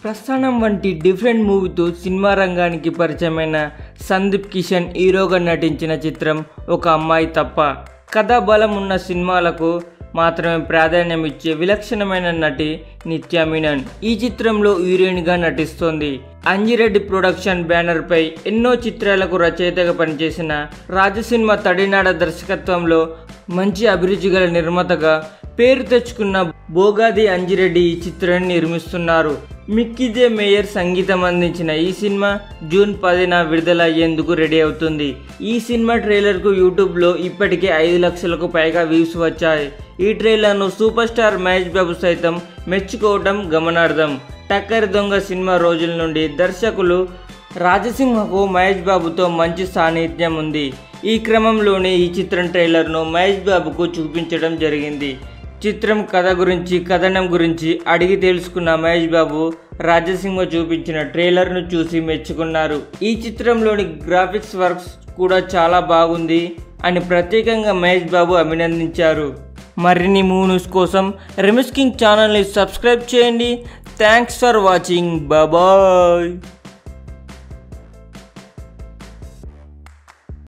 ప్రస్థానం వంటి డిఫరెంట్ మూవీతో సినిమా రంగానికి పరిచయమైన సందీప్ కిషన్ హీరోగా నటించిన చిత్రం ఒక అమ్మాయి తప్ప కథా బలం ఉన్న సినిమాలకు మాత్రమే ప్రాధాన్యం ఇచ్చే విలక్షణమైన నటి నిత్యా మీనన్ ఈ చిత్రంలో హీరోయిన్గా నటిస్తోంది అంజిరెడ్డి ప్రొడక్షన్ బ్యానర్పై ఎన్నో చిత్రాలకు రచయితగా పనిచేసిన రాజసినిమా తడినాడ దర్శకత్వంలో మంచి అభిరుచి గల నిర్మాతగా పేరు తెచ్చుకున్న బోగాది అంజిరెడ్డి ఈ చిత్రాన్ని నిర్మిస్తున్నారు మిక్కీజే మేయర్ సంగీతం అందించిన ఈ సినిమా జూన్ పదిన విడుదల అయ్యేందుకు రెడీ అవుతుంది ఈ సినిమా ట్రైలర్కు యూట్యూబ్లో ఇప్పటికే ఐదు లక్షలకు పైగా వ్యూస్ వచ్చాయి ఈ ట్రైలర్ను సూపర్ స్టార్ మహేష్ బాబు సైతం మెచ్చుకోవడం గమనార్థం టక్కరి దొంగ సినిమా రోజుల నుండి దర్శకులు రాజసింహకు మహేష్ బాబుతో మంచి సాన్నిధ్యం ఉంది ఈ క్రమంలోనే ఈ చిత్రం ట్రైలర్ను మహేష్ బాబుకు చూపించడం జరిగింది చిత్రం కథ గురించి కథనం గురించి అడిగి తెలుసుకున్న మహేష్ బాబు రాజసింహ చూపించిన ట్రైలర్ను చూసి మెచ్చుకున్నారు ఈ చిత్రంలోని గ్రాఫిక్స్ వర్క్స్ కూడా చాలా బాగుంది అని ప్రత్యేకంగా మహేష్ బాబు అభినందించారు మరిన్ని మూవీస్ కోసం రెమిస్ కింగ్ ఛానల్ని సబ్స్క్రైబ్ చేయండి థ్యాంక్స్ ఫర్ వాచింగ్ బాబాయ్